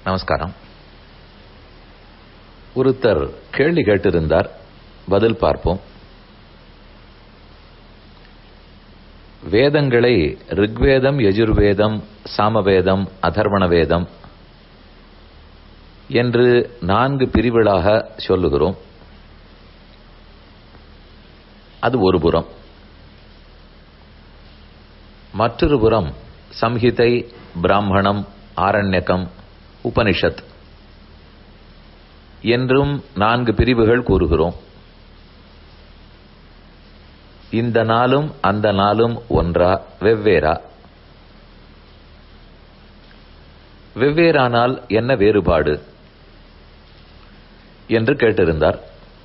நமஸ்காரம் ஒருத்தர் கேள்வி கேட்டிருந்தார் பதில் பார்ப்போம் வேதங்களை ரிக்வேதம் யஜுர்வேதம் சாமவேதம் அதர்வண வேதம் என்று நான்கு பிரிவுகளாக சொல்லுகிறோம் அது ஒரு புறம் மற்றொரு புறம் சம்ஹிதை பிராமணம் ஆரண்யகம் உபனிஷத் என்றும் நான்கு பிரிவுகள் கூறுகிறோம் இந்த நாளும் அந்த நாளும் ஒன்றா வெவ்வேறா வெவ்வேறானால் என்ன வேறுபாடு என்று கேட்டிருந்தார்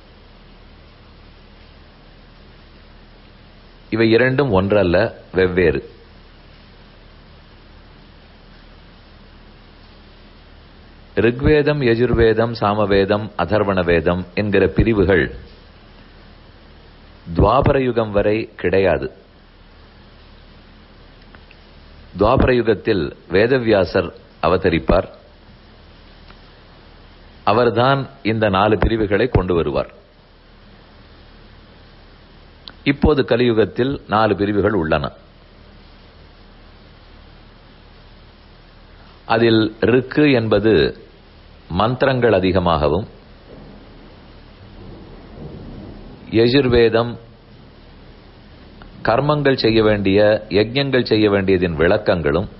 இவை இரண்டும் ஒன்றல்ல வெவ்வேறு ரிக்வேதம் யஜுர்வேதம் சாமவேதம் அதர்வண வேதம் என்கிற பிரிவுகள் துவாபர யுகம் வரை கிடையாது துவாபர யுகத்தில் வேதவியாசர் அவதரிப்பார் அவர்தான் இந்த நாலு பிரிவுகளை கொண்டு வருவார் இப்போது கலியுகத்தில் நாலு பிரிவுகள் உள்ளன அதில் ருக்கு என்பது மந்திரங்கள் அதிகமாகவும் யஜுர்வேதம் கர்மங்கள் செய்ய வேண்டிய யஜ்யங்கள் செய்ய வேண்டியதின் விளக்கங்களும்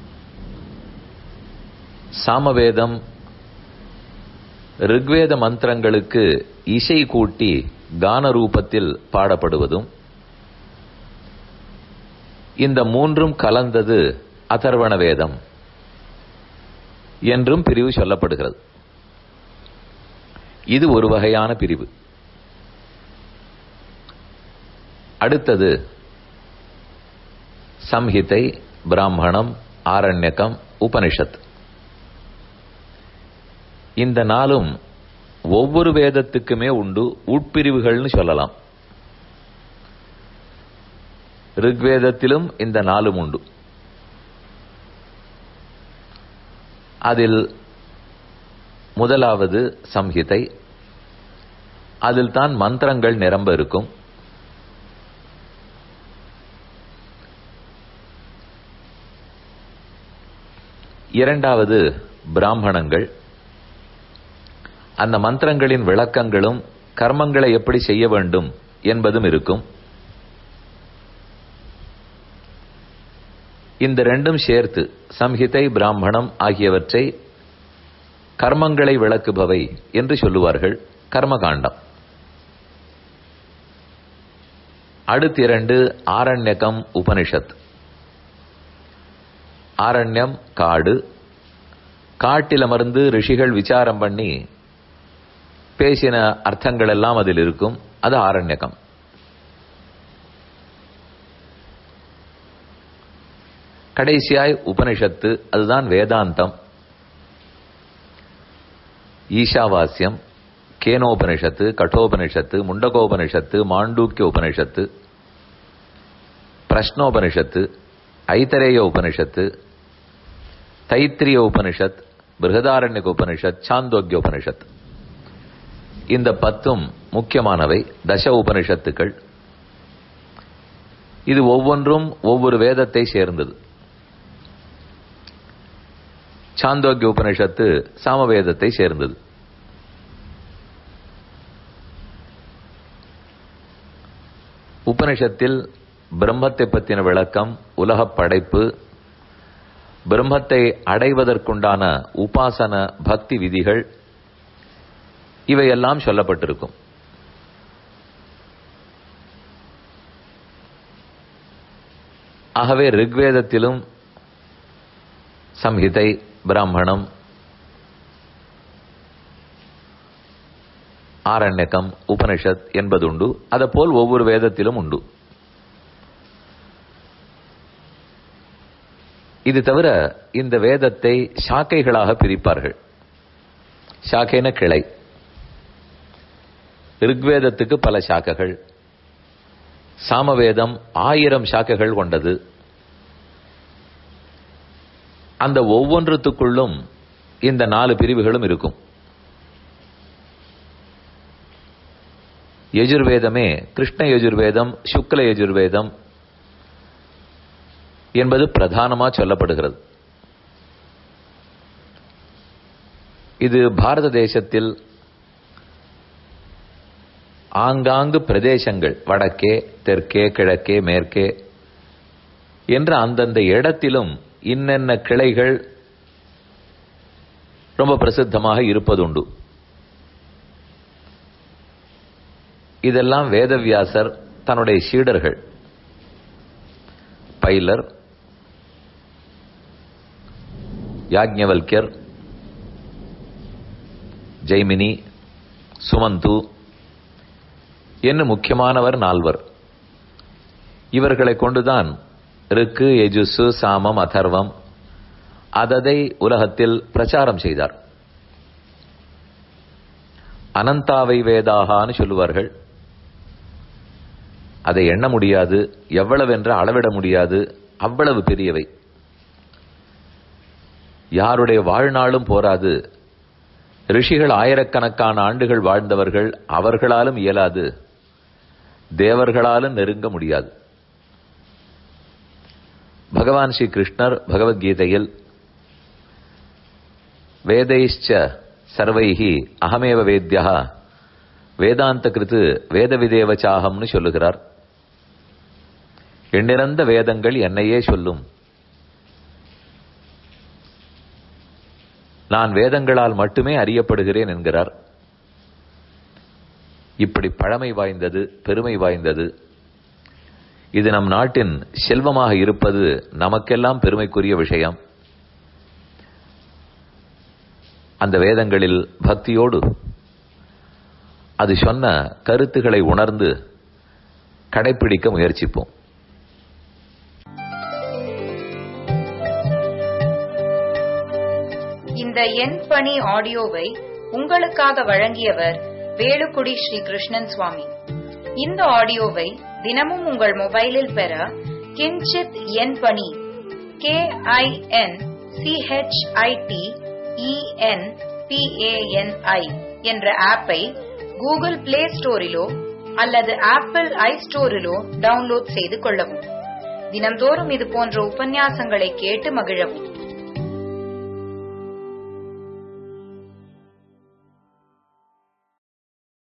சாமவேதம் ரிக்வேத மந்திரங்களுக்கு இசை கூட்டி கான ரூபத்தில் பாடப்படுவதும் இந்த மூன்றும் கலந்தது அதர்வண வேதம் என்றும் பிரிவு சொல்லப்படுகிறது இது ஒரு வகையான பிரிவு அடுத்தது சம்ஹிதை பிராமணம் ஆரண்யகம் உபனிஷத் இந்த நாளும் ஒவ்வொரு வேதத்துக்குமே உண்டு உட்பிரிவுகள்னு சொல்லலாம் ரிக்வேதத்திலும் இந்த நாளும் உண்டு அதில் முதலாவது சம்ஹிதை அதில் தான் மந்திரங்கள் நிரம்ப இருக்கும் இரண்டாவது பிராமணங்கள் அந்த மந்திரங்களின் விளக்கங்களும் கர்மங்களை எப்படி செய்ய வேண்டும் என்பதும் இருக்கும் இந்த ரெண்டும் சேர்த்து சம்ஹிதை பிராமணம் ஆகியவற்றை கர்மங்களை விளக்குபவை என்று சொல்லுவார்கள் கர்மகாண்டம் அடுத்த இரண்டு ஆரண்யகம் உபனிஷத் ஆரண்யம் காடு காட்டில் அமர்ந்து ரிஷிகள் விசாரம் பண்ணி பேசின அர்த்தங்கள் எல்லாம் அதில் இருக்கும் அது ஆரண்யகம் கடைசியாய் உபனிஷத்து அதுதான் வேதாந்தம் ஈஷாவாஸ்யம் கேனோபனிஷத்து கட்டோபனிஷத்து முண்டகோபனிஷத்து மாண்டூக்கிய உபனிஷத்து பிரஷ்னோபனிஷத்து ஐத்தரேய உபனிஷத்து தைத்திரிய உபனிஷத் பிருகதாரண்யக உபனிஷத் சாந்தோக்கிய உபனிஷத் இந்த பத்தும் முக்கியமானவை தச உபனிஷத்துக்கள் இது ஒவ்வொன்றும் ஒவ்வொரு வேதத்தை சேர்ந்தது சாந்தோக்கிய உபனிஷத்து சாமவேதத்தை சேர்ந்தது உபனிஷத்தில் பிரம்மத்தை பற்றின விளக்கம் உலகப் படைப்பு பிரம்மத்தை அடைவதற்குண்டான உபாசன பக்தி விதிகள் இவையெல்லாம் சொல்லப்பட்டிருக்கும் ஆகவே ரிக்வேதத்திலும் சம்ஹிதை பிராமணம் ஆரண்யகம் உபனிஷத் என்பதுண்டு அதப்போல் ஒவ்வொரு வேதத்திலும் உண்டு இது தவிர இந்த வேதத்தை சாக்கைகளாக பிரிப்பார்கள் சாக்கைன கிளை ரிக்வேதத்துக்கு பல சாக்கைகள் சாமவேதம் ஆயிரம் சாக்கைகள் கொண்டது அந்த ஒவ்வொன்றுத்துக்குள்ளும் இந்த நாலு பிரிவுகளும் இருக்கும் யஜுர்வேதமே கிருஷ்ண யஜுர்வேதம் சுக்ல யஜுர்வேதம் என்பது பிரதானமா சொல்லப்படுகிறது இது பாரத தேசத்தில் ஆங்காங்கு பிரதேசங்கள் வடக்கே தெற்கே கிழக்கே மேற்கே என்ற அந்தந்த இடத்திலும் இன்னென்ன கிளைகள் ரொம்ப பிரசித்தமாக இருப்பதுண்டு இதெல்லாம் வேதவியாசர் தன்னுடைய சீடர்கள் பைலர் யாக்ஞவல்யர் ஜெய்மினி சுமந்து என்று முக்கியமானவர் நால்வர் இவர்களை கொண்டுதான் ருக்கு எஜுசு சாமம் அதர்வம் அததை உலகத்தில் பிரச்சாரம் செய்தார் அனந்தாவை வேதாகான்னு சொல்லுவார்கள் அதை எண்ண முடியாது எவ்வளவென்று அளவிட முடியாது அவ்வளவு பெரியவை யாருடைய வாழ்நாளும் போராது ரிஷிகள் ஆயிரக்கணக்கான ஆண்டுகள் வாழ்ந்தவர்கள் அவர்களாலும் இயலாது தேவர்களாலும் நெருங்க முடியாது பகவான் ஸ்ரீ கிருஷ்ணர் பகவத்கீதையில் வேதைச்ச சர்வைஹி அகமேவ வேத்யா வேதாந்த கிருத்து வேத விதேவச்சாகம்னு சொல்லுகிறார் எண்ணிறந்த வேதங்கள் என்னையே சொல்லும் நான் வேதங்களால் மட்டுமே அறியப்படுகிறேன் என்கிறார் இப்படி பழமை வாய்ந்தது பெருமை வாய்ந்தது இது நம் நாட்டின் செல்வமாக இருப்பது நமக்கெல்லாம் பெருமைக்குரிய விஷயம் அந்த வேதங்களில் பக்தியோடு அது சொன்ன கருத்துக்களை உணர்ந்து கடைபிடிக்க முயற்சிப்போம் இந்த எண் பணி ஆடியோவை உங்களுக்காக வழங்கியவர் வேலுக்குடி ஸ்ரீ கிருஷ்ணன் சுவாமி இந்த ஆடியோவை தினமும் உங்கள் மொபைலில் பெற கிஞ்சித் எண் பணி கே ஐ என் சிஹெச்ஐடி இஎன் பிஏஎன்ஐ என்ற ஆப்பை கூகுள் பிளே ஸ்டோரிலோ அல்லது ஆப்பிள் ஐ ஸ்டோரிலோ டவுன்லோட் செய்து கொள்ளவும் தினம்தோறும் இது போன்ற உபன்யாசங்களை கேட்டு மகிழவும்